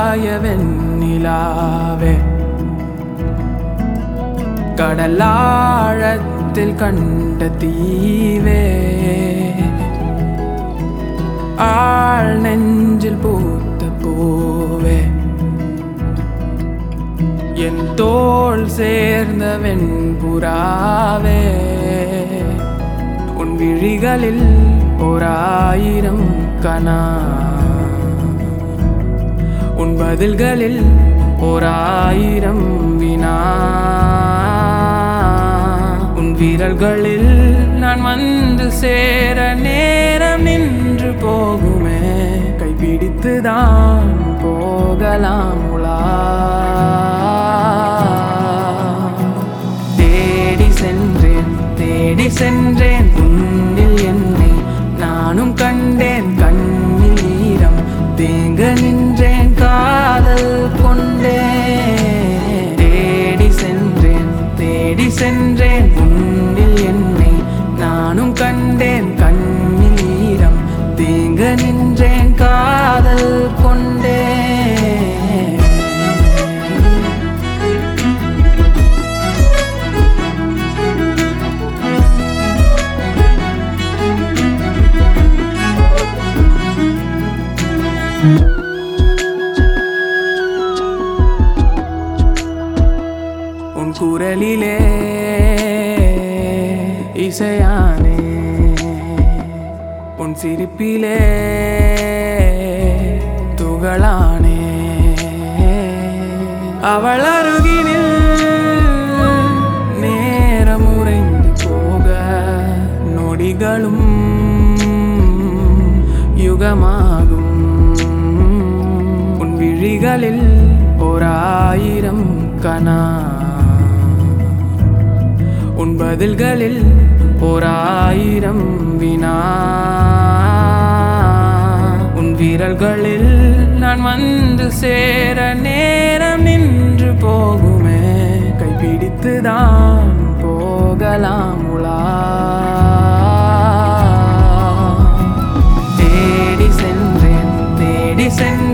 ஆகாய வெண்ணிலாவே கடலாழத்தில் கண்ட தீவே ஆள் நெஞ்சில் பூத்த பூவே என் தோள் சேர்ந்த வெண்புறாவே உன் விழிகளில் ஓராயிரம் கனா உன் பதில்களில் ஓராயிரம் வினா உன் விரல்களில் நான் வந்து சேர நேரம் நின்று போகுமே கைப்பிடித்துதான் போகலாம் உலா தேடி சென்றேன் தேடி சென்றேன் உன்னில் என்னை நானும் கண்டேன் கண்ணில் ஈரம் தேங்க நின்றேன் காதல் கொண்டேன் தேடி சென்றேன் தேடி சென்றேன் உன்னில் என்னை நானும் கண்டேன் கண்ணில் ஈரம் தேங்க நின்றேன் காதல் கொண்டேன் உன் குரலிலே இசையானே உன் சிரிப்பிலே துகளானே அவள் அருகினில் நேரம் உறைந்து போக நொடிகளும் யுகமாகும் உன் விழிகளில் ஓராயிரம் கனா உன் பதில்களில் ஓராயிரம் வினா உன் விரல்களில் நான் வந்து சேர நேரம் நின்று போகுமே கைப்பிடித்துதான் போகலாம் உலா தேடி சென்றேன் தேடி சென்றேன்